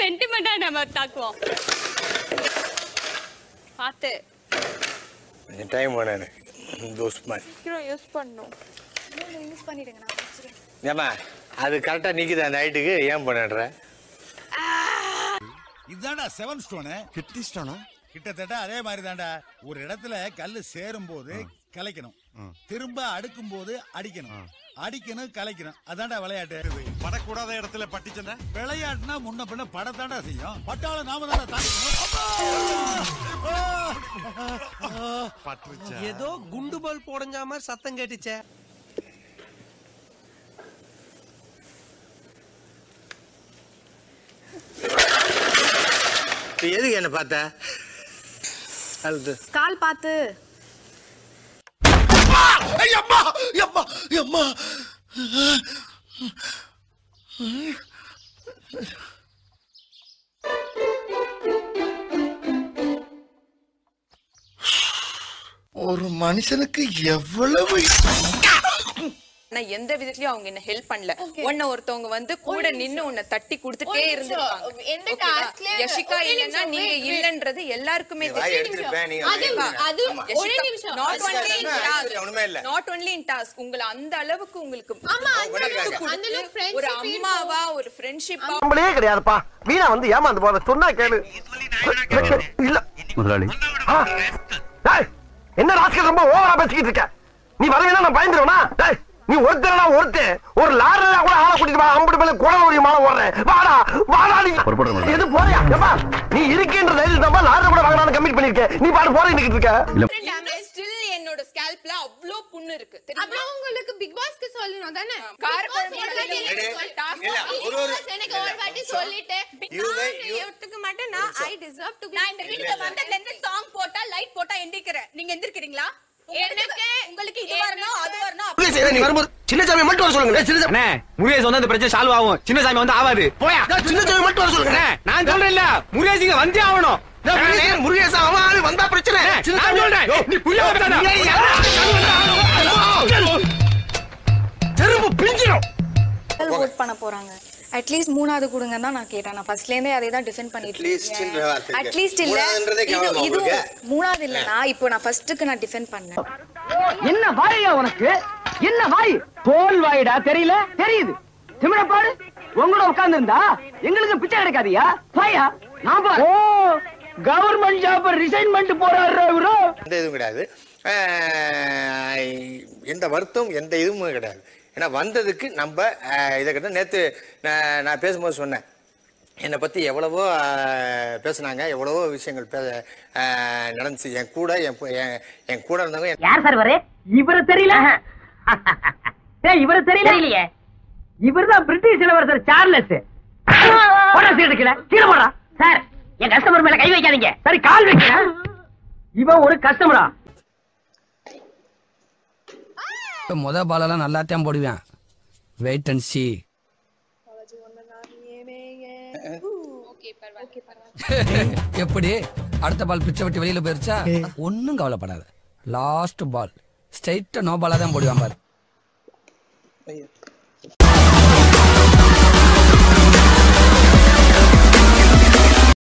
சென்டிமெண்டா நம்ம தாக்குவோம் பார்த்து கொஞ்சம் டைம் வேணும் எனக்கு தோஸ்மான் சீக்கிரம் யூஸ் பண்ணும் யூஸ் பண்ணிடுங்க நான் வச்சிருக்கேன் ஏம்மா அது கரெக்டாக நிற்குது அந்த ஹைட்டுக்கு ஏன் பண்ணுற இதுதான்டா செவன் ஸ்டோனு கிட்டி ஸ்டோனா கிட்டத்தட்ட அதே மாதிரி தான்டா ஒரு இடத்துல கல்லு சேரும் போது கலைக்கணும் திரும்ப அடுக்கும் போது அடிக்கணும் அடிக்கணும் கலைக்கணும் அதான்டா விளையாட்டு படக்கூடாத இடத்துல பட்டிச்சண்டா விளையாட்டுனா முன்ன பின்ன படத்தாண்டா செய்யும் பட்டாள நாம தானே தாண்டி ஏதோ குண்டு பால் போடஞ்ச மாதிரி சத்தம் கேட்டுச்சே இப்போ எதுக்கு என்ன பார்த்த அது கால் பார்த்து அம்மா அம்மா அம்மா ஒரு மனுஷனுக்கு எவ்வளவு நான் எந்த விதத்துலயும் அவங்க என்ன ஹெல்ப் பண்ணல உன்ன ஒருத்தவங்க வந்து கூட நின்னு உன்னை தட்டி கொடுத்துட்டே இருந்திருக்காங்க எந்த ஓகேவா? taskல- யஷிகா ஒரே இல்லைன்னா நிமிஷம், நீங்க wait, wait. இல்லன்றது எல்லாருக்குமே வாய் எடுத்துருப்பேன் நீங்க அது அது ஒரே நிமிஷம் நாட் ஒன்லி இன் டாஸ்க் ஒண்ணுமே இல்ல நாட் ஒன்லி இன் டாஸ்க் உங்களை அந்த அளவுக்கு உங்களுக்கு ஆமா அந்த பண்ணிருக்காங்க. அளவுக்கு அந்த அளவுக்கு friendship ஒரு இருக்கும். அம்மாவா ஒரு ஃப்ரெண்ட்ஷிப்பா நம்மளே கிடையாதுப்பா வீணா வந்து ஏமாந்து போற சொன்னா கேளு இல்ல முதலாளி என்ன ராஸ்கல் ரொம்ப ஓவரா பேசிக்கிட்டு இருக்க நீ வரவேனா நான் பயந்துருவனா டேய் நீ ஒருத்தரடா ஒருத்தன் ஒரு லாரடா கூட ஆள கூட்டிட்டு வா அம்புட்டு மேல குடல் ஒரு மாலை ஓடுறேன் வாடா வாடா நீ எது போறியா ஏப்பா நீ இருக்கின்ற தைரியம் தான் லாரட கூட வாங்கலாம்னு கமிட் பண்ணிருக்க நீ பாட்டு போறேன்னு நிக்கிட்டு இருக்க ஸ்டில் என்னோட ஸ்கேல்ப்ல அவ்ளோ புண்ணு இருக்கு தெரியுமா அப்புறம் உங்களுக்கு பிக் பாஸ்க்கு சொல்லணும் தானே கார Big Boss குழம்பு ஒரு வாட்டி இல்ல, எனக்கு இல்ல, சொல்லு. இல்ல, Big ஒரு ஒரு- Boss எனக்கு ஒரு வாட்டி சொல்லிட்டு இவங்க- நான் இவங்க- ஒத்துக்க மாட்டேன் நான் ஐ டிசர்வ் டு நான் இந்த வீட்டுல வந்ததுல இருந்து சாங் போட்டா லைட் போட்டா எந்திரிக்கிறேன் நீங்க எந்திரிக்கிறீங்களா எனக்கு உங்களுக்கு இது வரணும் அது வரணும் நீ வரும்போது சின்ன சாமி மட்டும் வர சொல்லுங்க சின்ன சாமி முருகேஷ் வந்து அந்த பிரச்சனை சால்வ் ஆகும் சின்ன சாமி வந்து ஆகாது போயா சின்ன சாமி மட்டும் வர சொல்லுங்க நான் சொல்றேன் இல்ல முருகேஷ் இங்க வந்தே ஆகணும் முருகேசா அவன் ஆளு வந்தா பிரச்சனை சின்ன நான் சாமி சொல்றேன் நீ புரிய தெரும்பு பிஞ்சிடும் ஓட் பண்ண போறாங்க அட்லீஸ்ட் மூணாவது கொடுங்க தான் நான் கேட்டேன் நான் ஃபர்ஸ்ட்ல இருந்தே அதே தான் டிஃபெண்ட் பண்ணிட்டு Atleastன்ற வார்த்தை இருக்கு. அட்லீஸ்ட் இல்ல மூணாவதுன்றதே இது கேவலமா இது உங்களுக்கு? மூணாவது இல்லனா இப்போ நான் ஃபர்ஸ்ட்டுக்கு நான் டிஃபெண்ட் பண்ணேன் என்ன வாயா உனக்கு என்ன வாய் தோல் வாயிடா தெரியல தெரியுது திமிர பாரு உங்களோட உட்கார்ந்து இருந்தா எங்களுக்கு பிச்சை கிடைக்காதியா வாயா நான் பாரு ஓ கவர்மெண்ட் ஜாப் ரிசைன் பண்ணிட்டு போறாரு இவரு எந்த இதுவும் கிடையாது ஆஹ் எந்த வருத்தம் எந்த இதுவும் கிடையாது ஏன்னா வந்ததுக்கு நம்ம ஆஹ் இதை கிட்ட நேற்று நான் நான் பேசும்போது சொன்னேன் என்னை பற்றி எவ்வளவோ ஆஹ் பேசுனாங்க எவ்வளவோ விஷயங்கள் பே ஆஹ் நடந்துச்சு என் கூட என் பு- என் என் கூட இருந்தவங்க என் யார் சார் இவரு இவரு தெரியல ஏய் இவரு தெரியல இல்லையே இவர்தான் பிரிட்டிஷ் இளவரசர் சார்லஸ் போடா சீட்டு கீழே கீழே போடா சார் என் கஸ்டமர் மேல கை வைக்காதீங்க சரி கால் வைக்கிறேன் இவன் ஒரு கஸ்டமரா முத பாலெல்லாம் நல்லாத்தான் போடுவேன் வெயிட் அண்ட் சி எப்படி அடுத்த பால் பிச்சை விட்டு வெளியில போயிருச்சா ஒன்னும் கவலைப்படாத லாஸ்ட் பால் ஸ்ட்ரைட்டா நோ பாலா தான் போடுவான் பாரு